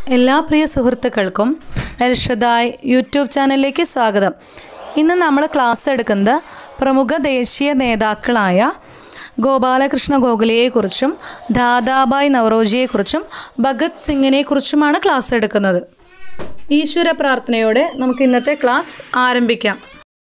എല്ലാ പ്രിയ സുഹൃത്തുക്കൾക്കും എൽഷദായ് യൂട്യൂബ് ചാനലിലേക്ക് സ്വാഗതം ഇന്ന് നമ്മൾ ക്ലാസ് എടുക്കുന്നത് പ്രമുഖ ദേശീയ നേതാക്കളായ ഗോപാലകൃഷ്ണ ഗോഖലെയെക്കുറിച്ചും ദാദാബായ് നവറോജിയെക്കുറിച്ചും ഭഗത് സിംഗിനെക്കുറിച്ചുമാണ് ക്ലാസ് എടുക്കുന്നത് ഈശ്വര പ്രാർത്ഥനയോടെ നമുക്ക് ഇന്നത്തെ ക്ലാസ് ആരംഭിക്കാം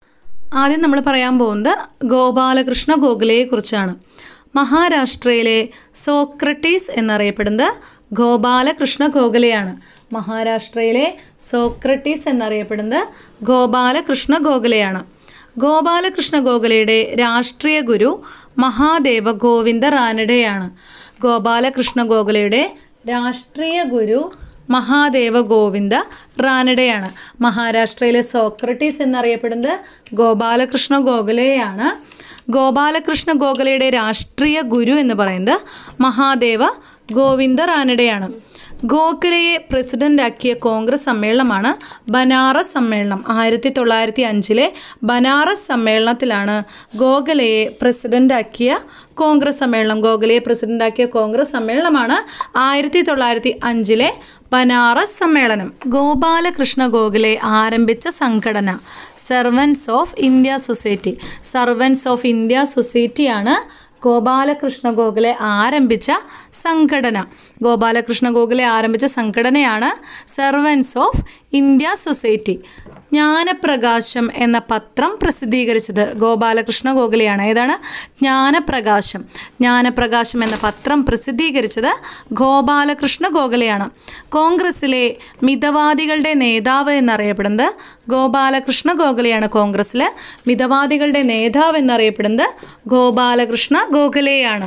ആദ്യം നമ്മൾ പറയാൻ പോകുന്നത് ഗോപാലകൃഷ്ണ ഗോഖലെയെക്കുറിച്ചാണ് മഹാരാഷ്ട്രയിലെ സോക്രട്ടീസ് എന്നറിയപ്പെടുന്നത് ഗോപാലകൃഷ്ണ ഗോഖലെയാണ് മഹാരാഷ്ട്രയിലെ സോക്രട്ടീസ് എന്നറിയപ്പെടുന്നത് ഗോപാലകൃഷ്ണ ഗോഖലെയാണ് ഗോപാലകൃഷ്ണ ഗോഖലെയുടെ രാഷ്ട്രീയ ഗുരു മഹാദേവ ഗോവിന്ദ റാനഡെയാണ് ഗോപാലകൃഷ്ണ ഗോഖലെയുടെ രാഷ്ട്രീയ ഗുരു മഹാദേവ ഗോവിന്ദ റാനഡെയാണ് മഹാരാഷ്ട്രയിലെ സോക്രട്ടീസ് എന്നറിയപ്പെടുന്നത് ഗോപാലകൃഷ്ണ ഗോഖലെയാണ് ഗോപാലകൃഷ്ണ ഗോഖലെയുടെ രാഷ്ട്രീയ ഗുരു എന്ന് പറയുന്നത് മഹാദേവ ഗോവിന്ദ റാനഡെയാണ് ഗോഖലെയെ പ്രസിഡന്റാക്കിയ കോൺഗ്രസ് സമ്മേളനമാണ് ബനാറസ് സമ്മേളനം ആയിരത്തി തൊള്ളായിരത്തി അഞ്ചിലെ ബനാറസ് സമ്മേളനത്തിലാണ് ഗോഖലെയെ പ്രസിഡന്റാക്കിയ കോൺഗ്രസ് സമ്മേളനം ഗോഖലെയെ പ്രസിഡന്റാക്കിയ കോൺഗ്രസ് സമ്മേളനമാണ് ആയിരത്തി തൊള്ളായിരത്തി അഞ്ചിലെ ബനാറസ് സമ്മേളനം ഗോപാലകൃഷ്ണ ഗോഖലെ ആരംഭിച്ച സംഘടന servants of India society servants of India സൊസൈറ്റിയാണ് ഗോപാലകൃഷ്ണ ഗോഖലെ ആരംഭിച്ച സംഘടന ഗോപാലകൃഷ്ണ ഗോഖലെ ആരംഭിച്ച സംഘടനയാണ് servants of India society Jnanaprakasham എന്ന പത്രം പ്രസിദ്ധീകരിച്ചത് ഗോപാലകൃഷ്ണ ഗോഖലെയാണ് ഏതാണ് ജ്ഞാനപ്രകാശം ജ്ഞാനപ്രകാശം എന്ന പത്രം പ്രസിദ്ധീകരിച്ചത് ഗോപാലകൃഷ്ണ ഗോഖലെയാണ് കോൺഗ്രസിലെ മിതവാദികളുടെ നേതാവ് എന്നറിയപ്പെടുന്നത് ഗോപാലകൃഷ്ണ ഗോഖലെയാണ് കോൺഗ്രസ്സിലെ മിതവാദികളുടെ നേതാവ് എന്നറിയപ്പെടുന്നത് ഗോപാലകൃഷ്ണ ഗോഖലെയാണ്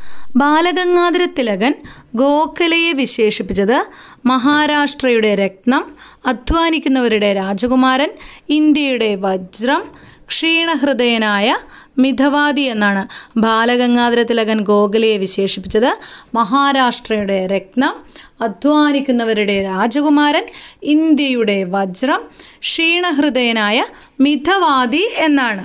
ബാലഗംഗാധര തിലകൻ ഗോഖലെയെ വിശേഷിപ്പിച്ചത് മഹാരാഷ്ട്രയുടെ രത്നം അധ്വാനിക്കുന്നവരുടെ രാജകുമാരൻ ഇന്ത്യയുടെ വജ്രം ക്ഷീണഹൃദയനായ മിതവാദി എന്നാണ് ബാലഗംഗാധര തിലകൻ ഗോഖലെയെ വിശേഷിപ്പിച്ചത് മഹാരാഷ്ട്രയുടെ രത്നം അധ്വാനിക്കുന്നവരുടെ രാജകുമാരൻ ഇന്ത്യയുടെ വജ്രം ക്ഷീണഹൃദയനായ മിതവാദി എന്നാണ്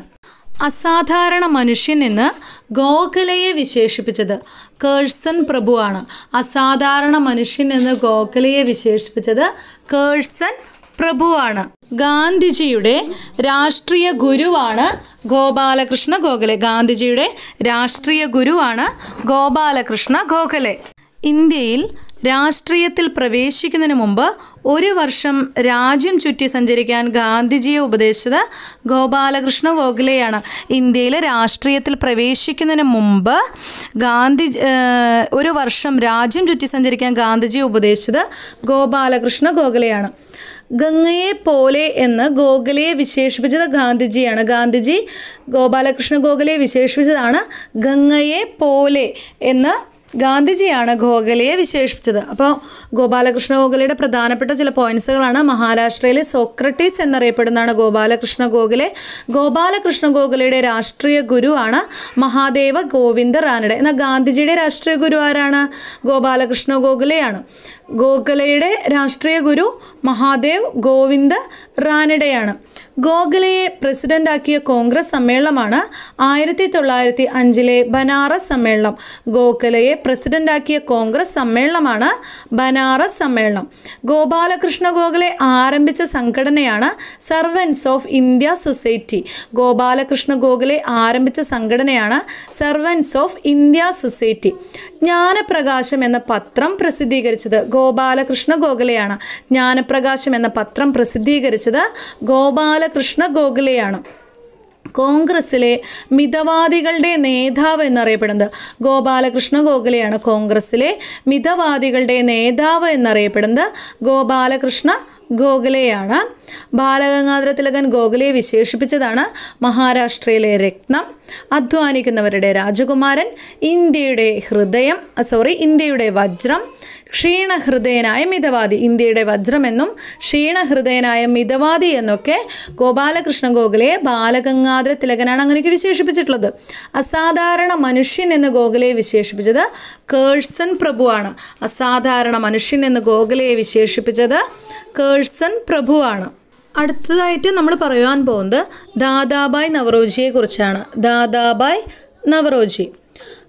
അസാധാരണ മനുഷ്യൻ എന്ന് ഗോഖലെയെ വിശേഷിപ്പിച്ചത് കേഴ്സൺ പ്രഭുവാണ് അസാധാരണ മനുഷ്യൻ എന്ന് ഗോഖലെയെ വിശേഷിപ്പിച്ചത് കേഴ്സൺ പ്രഭുവാണ് ഗാന്ധിജിയുടെ രാഷ്ട്രീയ ഗുരുവാണ് ഗോപാലകൃഷ്ണ ഗോഖലെ ഗാന്ധിജിയുടെ രാഷ്ട്രീയ ഗുരുവാണ് ഗോപാലകൃഷ്ണ ഗോഖലെ ഇന്ത്യയിൽ രാഷ്ട്രീയത്തിൽ പ്രവേശിക്കുന്നതിന് മുമ്പ് ഒരു വർഷം രാജ്യം ചുറ്റി സഞ്ചരിക്കാൻ ഗാന്ധിജിയെ ഉപദേശിച്ചത് ഗോപാലകൃഷ്ണ ഗോഖലെയാണ് ഇന്ത്യയിൽ രാഷ്ട്രീയത്തിൽ പ്രവേശിക്കുന്നതിന് മുമ്പ് ഗാന്ധി ഒരു വർഷം രാജ്യം ചുറ്റി സഞ്ചരിക്കാൻ ഗാന്ധിജിയെ ഉപദേശിച്ചത് ഗോപാലകൃഷ്ണ ഗോഖലെയാണ് ഗംഗയെ പോലെ എന്ന് ഗോഖലെയെ വിശേഷിപ്പിച്ചത് ഗാന്ധിജിയാണ് ഗാന്ധിജി ഗോപാലകൃഷ്ണ ഗോഖലെയെ വിശേഷിപ്പിച്ചതാണ് ഗംഗയെ പോലെ എന്ന് ഗാന്ധിജിയാണ് ഗോഖലെയെ വിശേഷിപ്പിച്ചത് അപ്പോൾ ഗോപാലകൃഷ്ണ ഗോഖലെയുടെ പ്രധാനപ്പെട്ട ചില പോയിന്റ്സുകളാണ് മഹാരാഷ്ട്രയിലെ സോക്രട്ടീസ് എന്നറിയപ്പെടുന്നതാണ് ഗോപാലകൃഷ്ണ ഗോഖലെ ഗോപാലകൃഷ്ണ ഗോഖലെയുടെ രാഷ്ട്രീയ ഗുരുവാണ് മഹാദേവ ഗോവിന്ദ റാനഡെ എന്നാൽ ഗാന്ധിജിയുടെ രാഷ്ട്രീയ ഗുരു ആരാണ് ഗോപാലകൃഷ്ണ ഗോഖലെയാണ് ഗോഖലെയുടെ രാഷ്ട്രീയ ഗുരു മഹാദേവ് ഗോവിന്ദ റാനഡെയാണ് ഗോഖലെയെ പ്രസിഡന്റാക്കിയ കോൺഗ്രസ് സമ്മേളനമാണ് ആയിരത്തി തൊള്ളായിരത്തി അഞ്ചിലെ ബനാറസ് സമ്മേളനം ഗോഖലെയെ പ്രസിഡന്റാക്കിയ കോൺഗ്രസ് സമ്മേളനമാണ് ബനാറസ് സമ്മേളനം ഗോപാലകൃഷ്ണ ഗോഖലെ ആരംഭിച്ച സംഘടനയാണ് servants of India society Gopalakrishna Gokhale ആരംഭിച്ച സംഘടനയാണ് servants of India society Jnanaprakasham എന്ന പത്രം പ്രസിദ്ധീകരിച്ചത് ഗോപാലകൃഷ്ണ ഗോഖലെയാണ് ജ്ഞാനപ്രകാശം എന്ന പത്രം പ്രസിദ്ധീകരിച്ചത് ഗോപാലകൃഷ്ണ ഗോഖലെയാണ് കോൺഗ്രസ്സിലെ മിതവാദികളുടെ നേതാവ് എന്നറിയപ്പെടുന്നത് ഗോപാലകൃഷ്ണ ഗോഖലെയാണ് കോൺഗ്രസ്സിലെ മിതവാദികളുടെ നേതാവ് എന്നറിയപ്പെടുന്നത് ഗോപാലകൃഷ്ണ ഗോഖലെയാണ് ബാലഗംഗാധര തിലകൻ ഗോഖലെയെ വിശേഷിപ്പിച്ചതാണ് മഹാരാഷ്ട്രയിലെ രത്നം അധ്വാനിക്കുന്നവരുടെ രാജകുമാരൻ ഇന്ത്യയുടെ ഹൃദയം സോറി ഇന്ത്യയുടെ വജ്രം ക്ഷീണഹൃദയനായ മിതവാദി ഇന്ത്യയുടെ വജ്രമെന്നും ക്ഷീണഹൃദയനായ മിതവാദി എന്നൊക്കെ ഗോപാലകൃഷ്ണ ഗോഖലെയെ ബാലഗംഗാധര തിലകനാണ് അങ്ങനെയൊക്കെ വിശേഷിപ്പിച്ചിട്ടുള്ളത് അസാധാരണ മനുഷ്യൻ എന്ന് ഗോഖലെയെ വിശേഷിപ്പിച്ചത് കേഴ്സൺ പ്രഭുവാണ് അസാധാരണ മനുഷ്യൻ എന്ന് ഗോഖലെയെ വിശേഷിപ്പിച്ചത് കേഴ്സൺ പ്രഭുവാണ് അടുത്തതായിട്ട് നമ്മൾ പറയുവാൻ പോകുന്നത് ദാദാബായ് നവറോജിയെ കുറിച്ചാണ് ദാദാബായ് നവറോജി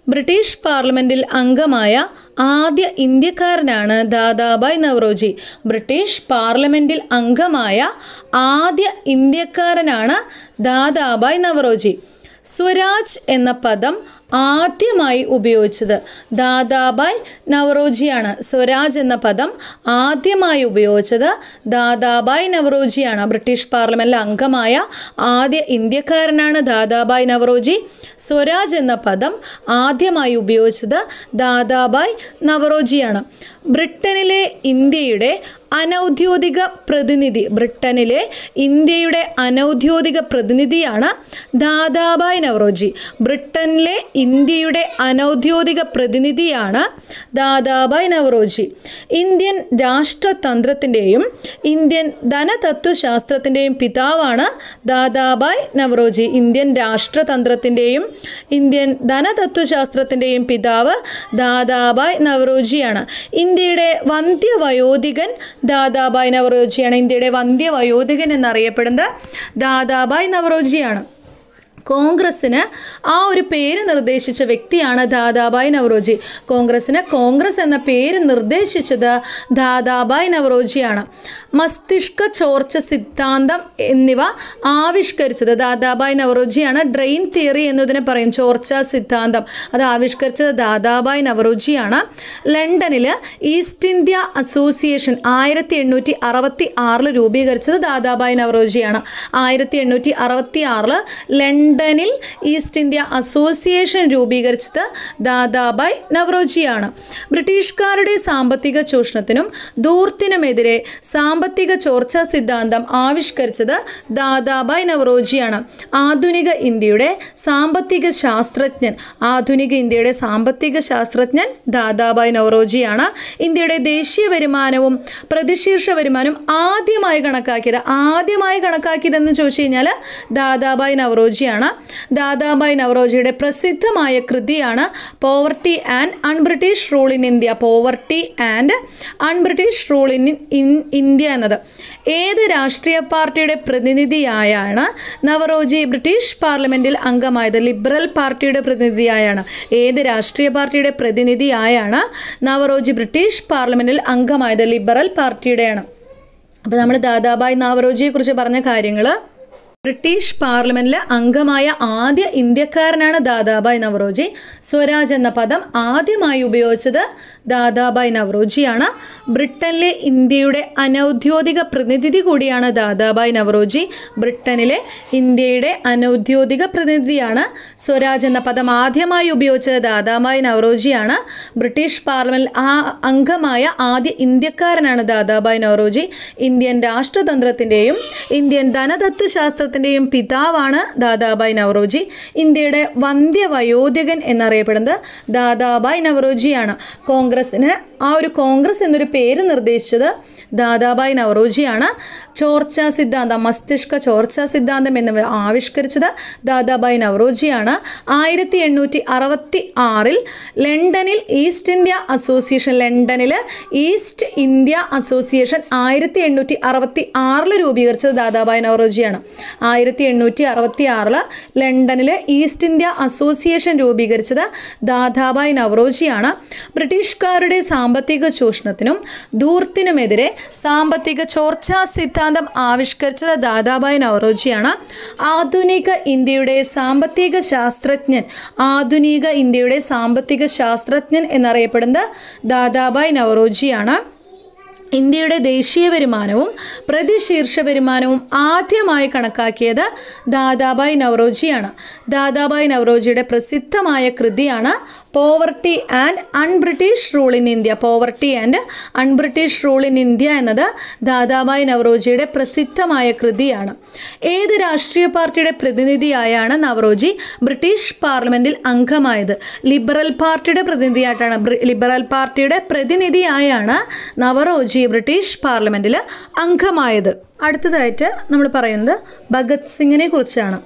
ബ്രിട്ടീഷ് പാർലമെൻറ്റിൽ അംഗമായ ആദ്യ ഇന്ത്യക്കാരനാണ് ദാദാബായ് നവറോജി ബ്രിട്ടീഷ് പാർലമെൻറ്റിൽ അംഗമായ ആദ്യ ഇന്ത്യക്കാരനാണ് ദാദാബായ് നവറോജി സ്വരാജ് എന്ന പദം ആദ്യമായി ഉപയോഗിച്ചത് ദാദാബായ് നവറോജിയാണ് സ്വരാജ് എന്ന പദം ആദ്യമായി ഉപയോഗിച്ചത് ദാദാബായ് നവറോജിയാണ് ബ്രിട്ടീഷ് പാർലമെൻറ്റിലെ അംഗമായ ആദ്യ ഇന്ത്യക്കാരനാണ് ദാദാബായ് നവറോജി സ്വരാജ് എന്ന പദം ആദ്യമായി ഉപയോഗിച്ചത് ദാദാബായ് നവറോജിയാണ് ബ്രിട്ടനിലെ ഇന്ത്യയുടെ അനൗദ്യോഗിക പ്രതിനിധി ബ്രിട്ടനിലെ ഇന്ത്യയുടെ അനൗദ്യോഗിക പ്രതിനിധിയാണ് ദാദാബായ് നവറോജി ബ്രിട്ടനിലെ ഇന്ത്യയുടെ അനൗദ്യോഗിക പ്രതിനിധിയാണ് ദാദാബായ് നവറോജി ഇന്ത്യൻ രാഷ്ട്രതന്ത്രത്തിൻ്റെയും ഇന്ത്യൻ ധനതത്വശാസ്ത്രത്തിൻ്റെയും പിതാവാണ് ദാദാബായ് നവറോജി ഇന്ത്യൻ രാഷ്ട്രതന്ത്രത്തിൻ്റെയും ഇന്ത്യൻ ധനതത്വശാസ്ത്രത്തിൻ്റെയും പിതാവ് ദാദാബായ് നവറോജിയാണ് ഇന്ത്യയുടെ വന്ധ്യവയോധികൻ ദാദാബായ് നവറോജിയാണ് ഇന്ത്യയുടെ വന്ധ്യവയോധികൻ എന്നറിയപ്പെടുന്നത് ദാദാബായ് നവറോജിയാണ് കോൺഗ്രസ്സിന് ആ ഒരു പേര് നിർദ്ദേശിച്ച വ്യക്തിയാണ് ദാദാബായ് നവറോജി കോൺഗ്രസ്സിന് കോൺഗ്രസ് എന്ന പേര് നിർദ്ദേശിച്ചത് ദാദാബായ് നവറോജിയാണ് മസ്തിഷ്ക ചോർച്ച സിദ്ധാന്തം എന്നിവ ആവിഷ്കരിച്ചത് ദാദാബായ് നവറോജിയാണ് ഡ്രെയിൻ തിയറി എന്നതിനെ പറയും ചോർച്ച സിദ്ധാന്തം അത് ആവിഷ്കരിച്ചത് ദാദാബായ് നവറോജിയാണ് ലണ്ടനിൽ ഈസ്റ്റ് ഇന്ത്യ അസോസിയേഷൻ ആയിരത്തി എണ്ണൂറ്റി അറുപത്തി ആറിൽ രൂപീകരിച്ചത് ദാദാബായ് നവറോജിയാണ് ആയിരത്തി എണ്ണൂറ്റി അറുപത്തി ആറിൽ ലണ്ടനിൽ ഈസ്റ്റ് ഇന്ത്യ അസോസിയേഷൻ രൂപീകരിച്ചത് ദാദാബായ് നവറോജിയാണ് ബ്രിട്ടീഷുകാരുടെ സാമ്പത്തിക ചൂഷണത്തിനും ധൂർത്തിനുമെതിരെ സാമ്പത്തിക ചോർച്ചാ സിദ്ധാന്തം ആവിഷ്കരിച്ചത് ദാദാബായ് നവറോജിയാണ് ആധുനിക ഇന്ത്യയുടെ സാമ്പത്തിക ശാസ്ത്രജ്ഞൻ ആധുനിക ഇന്ത്യയുടെ സാമ്പത്തിക ശാസ്ത്രജ്ഞൻ ദാദാബായ് നവറോജിയാണ് ഇന്ത്യയുടെ ദേശീയ വരുമാനവും പ്രതിശീർഷ വരുമാനവും ആദ്യമായി കണക്കാക്കിയത് ആദ്യമായി കണക്കാക്കിയതെന്ന് ചോദിച്ചു കഴിഞ്ഞാൽ ദാദാബായ് നവറോജിയാണ് ദാദാബായ് നവറോജിയുടെ പ്രസിദ്ധമായ കൃതിയാണ് poverty and un-British rule in India poverty and un-British rule in in India എന്നത് ഏത് രാഷ്ട്രീയ പാർട്ടിയുടെ പ്രതിനിധിയായാണ് നവറോജി ബ്രിട്ടീഷ് പാർലമെൻറ്റിൽ അംഗമായത് ലിബറൽ പാർട്ടിയുടെ പ്രതിനിധിയായാണ് ഏത് രാഷ്ട്രീയ പാർട്ടിയുടെ പ്രതിനിധിയായാണ് നവറോജി ബ്രിട്ടീഷ് പാർലമെൻറ്റിൽ അംഗമായത് ലിബറൽ പാർട്ടിയുടെയാണ് അപ്പോൾ നമ്മൾ ദാദാബായ് നവറോജിയെ കുറിച്ച് പറഞ്ഞ കാര്യങ്ങൾ ബ്രിട്ടീഷ് പാർലമെന്റിലെ അംഗമായ ആദ്യ ഇന്ത്യക്കാരനാണ് ദാദാബായ് നവറോജി സ്വരാജ് എന്ന പദം ആദ്യമായി ഉപയോഗിച്ചത് ദാദാബായ് നവറോജിയാണ് ബ്രിട്ടനിലെ ഇന്ത്യയുടെ അനൗദ്യോഗിക പ്രതിനിധി കൂടിയാണ് ദാദാബായ് നവറോജി ബ്രിട്ടനിലെ ഇന്ത്യയുടെ അനൗദ്യോഗിക പ്രതിനിധിയാണ് സ്വരാജ് എന്ന പദം ആദ്യമായി ഉപയോഗിച്ചത് ദാദാബായ് നവറോജിയാണ് ബ്രിട്ടീഷ് പാർലമെന്റിൽ ആ അംഗമായ ആദ്യ ഇന്ത്യക്കാരനാണ് ദാദാബായ് നവറോജി ഇന്ത്യൻ രാഷ്ട്രതന്ത്രത്തിൻ്റെയും ഇന്ത്യൻ ധനതത്വശാസ്ത്രത്തിൻ്റെയും പിതാവാണ് ദാദാബായ് നവറോജി ഇന്ത്യയുടെ വന്ധ്യവയോധികൻ എന്നറിയപ്പെടുന്നത് ദാദാബായ് നവറോജിയാണ് കോൺഗ്രസ്സിന് ആ ഒരു കോൺഗ്രസ് എന്നൊരു പേര് നിർദ്ദേശിച്ചത് ദാദാബായ് നവറോജിയാണ് ചോർച്ച സിദ്ധാന്തം മസ്തിഷ്ക ചോർച്ച സിദ്ധാന്തം എന്നിവ ആവിഷ്കരിച്ചത് ദാദാബായ് നവറോജിയാണ് ആയിരത്തി എണ്ണൂറ്റി അറുപത്തി ആറിൽ ലണ്ടനിൽ ഈസ്റ്റ് ഇന്ത്യ അസോസിയേഷൻ ലണ്ടനിൽ ഈസ്റ്റ് ഇന്ത്യ അസോസിയേഷൻ ആയിരത്തി എണ്ണൂറ്റി അറുപത്തി ആറിൽ രൂപീകരിച്ചത് ദാദാബായ് നവറോജിയാണ് ആയിരത്തി എണ്ണൂറ്റി അറുപത്തി ആറിൽ ലണ്ടനിൽ ഈസ്റ്റ് ഇന്ത്യ അസോസിയേഷൻ രൂപീകരിച്ചത് ദാദാബായ് നവറോജിയാണ് ബ്രിട്ടീഷുകാരുടെ സാമ്പത്തിക ചൂഷണത്തിനും ധൂർത്തിനുമെതിരെ സാമ്പത്തിക ചോർച്ചാ സിദ്ധാന്തം ആവിഷ്കരിച്ചത് ദാദാബായ് നവറോജിയാണ് ആധുനിക ഇന്ത്യയുടെ സാമ്പത്തിക ശാസ്ത്രജ്ഞൻ ആധുനിക ഇന്ത്യയുടെ സാമ്പത്തിക ശാസ്ത്രജ്ഞൻ എന്നറിയപ്പെടുന്നത് ദാദാബായ് നവറോജിയാണ് ഇന്ത്യയുടെ ദേശീയ വരുമാനവും പ്രതിശീർഷ വരുമാനവും ആദ്യമായി കണക്കാക്കിയത് ദാദാബായ് നവറോജിയാണ് ദാദാബായ് നവറോജിയുടെ പ്രസിദ്ധമായ കൃതിയാണ് poverty and un-British rule in India poverty and un-British rule in India എന്നത് ദാദാബായ് നവറോജിയുടെ പ്രസിദ്ധമായ കൃതിയാണ് ഏത് രാഷ്ട്രീയ പാർട്ടിയുടെ പ്രതിനിധിയായാണ് നവറോജി ബ്രിട്ടീഷ് പാർലമെന്റിൽ അംഗമായത് ലിബറൽ പാർട്ടിയുടെ പ്രതിനിധിയായിട്ടാണ് ബ്രി- ലിബറൽ പാർട്ടിയുടെ പ്രതിനിധിയായാണ് നവറോജി ബ്രിട്ടീഷ് പാർലമെന്റിൽ അംഗമായത് അടുത്തതായിട്ട് നമ്മൾ പറയുന്നത് ഭഗത് സിംഗിനെ കുറിച്ചാണ്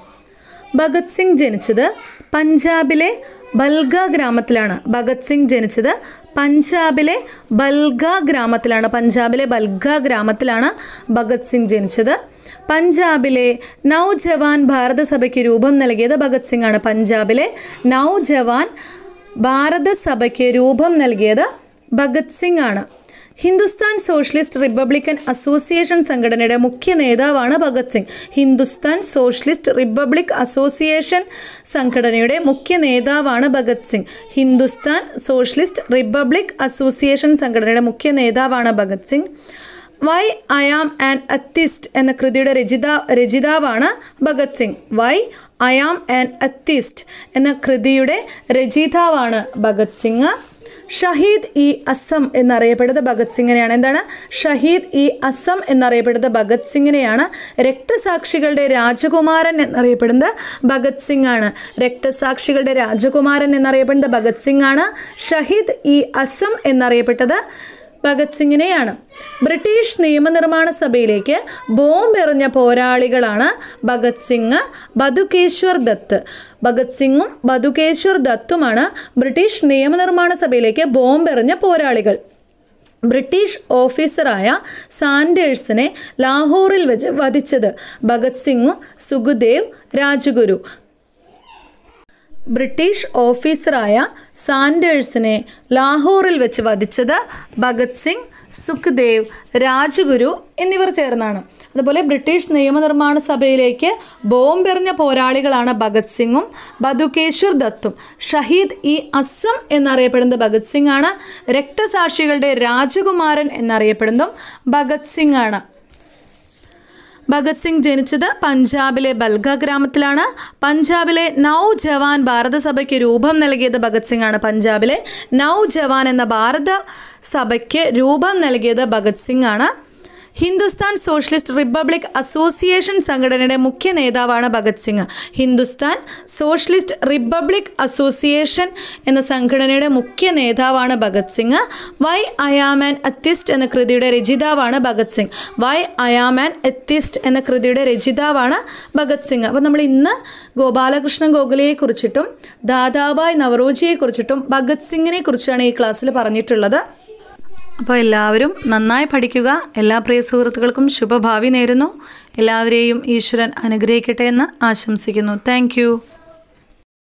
ഭഗത് സിംഗ് ജനിച്ചത് പഞ്ചാബിലെ ബൽഗ ഗ്രാമത്തിലാണ് ഭഗത് സിംഗ് ജനിച്ചത് പഞ്ചാബിലെ ബൽഗ ഗ്രാമത്തിലാണ് പഞ്ചാബിലെ ബൽഗ ഗ്രാമത്തിലാണ് ഭഗത് സിംഗ് ജനിച്ചത് പഞ്ചാബിലെ നൗജവാൻ ഭാരതസഭയ്ക്ക് രൂപം നൽകിയത് ഭഗത് സിംഗ് ആണ് പഞ്ചാബിലെ നൗജവാൻ ഭാരതസഭയ്ക്ക് രൂപം നൽകിയത് ഭഗത് സിംഗ് ആണ് ഹിന്ദുസ്ഥാൻ സോഷ്യലിസ്റ്റ് റിപ്പബ്ലിക്കൻ അസോസിയേഷൻ സംഘടനയുടെ മുഖ്യ നേതാവാണ് Bhagat Singh Hindustan socialist republic association സംഘടനയുടെ മുഖ്യ നേതാവാണ് Bhagat Singh Hindustan socialist republic association സംഘടനയുടെ മുഖ്യ നേതാവാണ് Bhagat Singh why I am an atheist എന്ന കൃതിയുടെ രചിത രചിതാവാണ് Bhagat Singh why I am an atheist എന്ന കൃതിയുടെ രചയിതാവാണ് ഭഗത് സിംഗ് ഷഹീദ് ഇ അസം എന്നറിയപ്പെടുന്നത് ഭഗത് സിംഗിനെയാണ് എന്താണ് ഷഹീദ് ഇ അസം എന്നറിയപ്പെടുന്നത് ഭഗത് സിംഗിനെയാണ് രക്തസാക്ഷികളുടെ രാജകുമാരൻ എന്നറിയപ്പെടുന്നത് ഭഗത് സിംഗ് ആണ് രക്തസാക്ഷികളുടെ രാജകുമാരൻ എന്നറിയപ്പെടുന്നത് ഭഗത് സിംഗ് ആണ് ഷഹീദ് ഇ അസം എന്നറിയപ്പെട്ടത് ഭഗത് സിംഗിനെയാണ് ബ്രിട്ടീഷ് നിയമനിർമ്മാണ സഭയിലേക്ക് ബോംബ് എറിഞ്ഞ പോരാളികളാണ് ഭഗത് സിംഗ് ബതുകേശ്വർ ദത്ത് ഭഗത് സിംഗും ബതുകേശ്വർ ദത്തുമാണ് ബ്രിട്ടീഷ് നിയമനിർമ്മാണ സഭയിലേക്ക് ബോംബ് എറിഞ്ഞ പോരാളികൾ ബ്രിട്ടീഷ് ഓഫീസറായ സാൻഡേഴ്സിനെ ലാഹോറിൽ വെച്ച് വധിച്ചത് ഭഗത് സിംഗും സുഖദേവ് രാജഗുരു ബ്രിട്ടീഷ് ഓഫീസറായ സാൻഡേഴ്സിനെ ലാഹോറിൽ വെച്ച് വധിച്ചത് ഭഗത് സിംഗ് സുഖ്ദേവ് രാജഗുരു എന്നിവർ ചേർന്നാണ് അതുപോലെ ബ്രിട്ടീഷ് നിയമനിർമ്മാണ സഭയിലേക്ക് ബോംബെറിഞ്ഞ പോരാളികളാണ് ഭഗത് സിംഗും ബതുകേശ്വർ ദത്തും ഷഹീദ് ഇ അസം എന്നറിയപ്പെടുന്നത് ഭഗത് സിംഗ് ആണ് രക്തസാക്ഷികളുടെ രാജകുമാരൻ എന്നറിയപ്പെടുന്നതും ഭഗത് സിംഗ് ആണ് ഭഗത് സിംഗ് ജനിച്ചത് പഞ്ചാബിലെ ബൽഗ ഗ്രാമത്തിലാണ് പഞ്ചാബിലെ നൗ ജവാൻ ഭാരതസഭയ്ക്ക് രൂപം നൽകിയത് ഭഗത് സിംഗ് ആണ് പഞ്ചാബിലെ നൗ ജവാൻ എന്ന ഭാരത സഭയ്ക്ക് രൂപം നൽകിയത് ഭഗത് സിംഗ് ആണ് ഹിന്ദുസ്ഥാൻ സോഷ്യലിസ്റ്റ് റിപ്പബ്ലിക് അസോസിയേഷൻ സംഘടനയുടെ മുഖ്യ നേതാവാണ് Bhagat Singh Hindustan socialist republic association എന്ന സംഘടനയുടെ മുഖ്യ നേതാവാണ് Bhagat Singh why I am an atheist എന്ന കൃതിയുടെ രചയിതാവാണ് Bhagat Singh why I am an atheist എന്ന കൃതിയുടെ രചയിതാവാണ് ഭഗത് സിംഗ് അപ്പോൾ നമ്മൾ ഇന്ന് ഗോപാലകൃഷ്ണൻ ഗോഖലെയെ കുറിച്ചിട്ടും ദാദാബായ് നവറോജിയെ കുറിച്ചിട്ടും ഭഗത് സിംഗിനെ കുറിച്ചാണ് ഈ ക്ലാസ്സിൽ പറഞ്ഞിട്ടുള്ളത് അപ്പോൾ എല്ലാവരും നന്നായി പഠിക്കുക എല്ലാ പ്രിയ സുഹൃത്തുക്കൾക്കും ശുഭഭാവി നേരുന്നു എല്ലാവരെയും ഈശ്വരൻ അനുഗ്രഹിക്കട്ടെ എന്ന് ആശംസിക്കുന്നു താങ്ക്